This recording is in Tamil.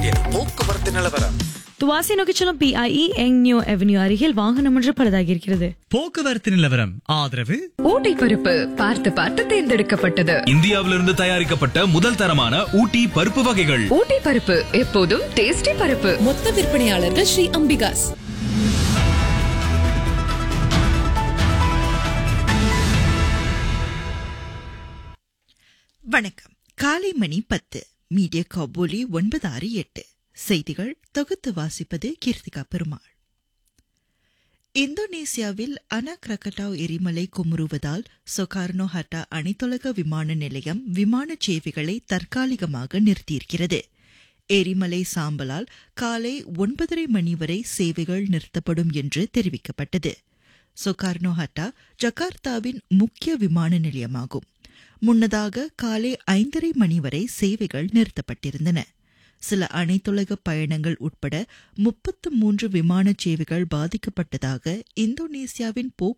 நாட்டில் போக்குவரத்து நிலவரம் துவாசி நோக்கி செல்லும் பிஐஇ எங்னியோ அவென்யூ அருகில் வாகனம் ஒன்று பழுதாகி இருக்கிறது போக்குவரத்து நிலவரம் ஆதரவு ஊட்டி பருப்பு பார்த்து பார்த்து தேர்ந்தெடுக்கப்பட்டது இந்தியாவிலிருந்து தயாரிக்கப்பட்ட முதல் தரமான ஊட்டி பருப்பு வகைகள் ஊட்டி பருப்பு எப்போதும் டேஸ்டி பருப்பு மொத்த விற்பனையாளர்கள் ஸ்ரீ அம்பிகாஸ் வணக்கம் காலை மணி பத்து மீடியா காபூலி ஒன்பது ஆறு எட்டு செய்திகள் தொகுத்து வாசிப்பது கீர்த்திகா பெருமாள் இந்தோனேசியாவில் அனா கிரகட்டாவ் எரிமலை குமுறுவதால் சொகார்னோ ஹட்டா அனைத்துலக விமான நிலையம் விமான சேவைகளை தற்காலிகமாக நிறுத்தியிருக்கிறது எரிமலை சாம்பலால் காலை ஒன்பதரை மணி வரை சேவைகள் நிறுத்தப்படும் என்று தெரிவிக்கப்பட்டது சொகார்னோ ஹட்டா ஜகார்த்தாவின் முக்கிய விமான நிலையமாகும் முன்னதாக காலை ஐந்தரை மணி வரை சேவைகள் நிறுத்தப்பட்டிருந்தன சில அனைத்துலக பயணங்கள் உட்பட முப்பத்து மூன்று விமான சேவைகள் பாதிக்கப்பட்டதாக இந்தோனேசியாவின் போக்கு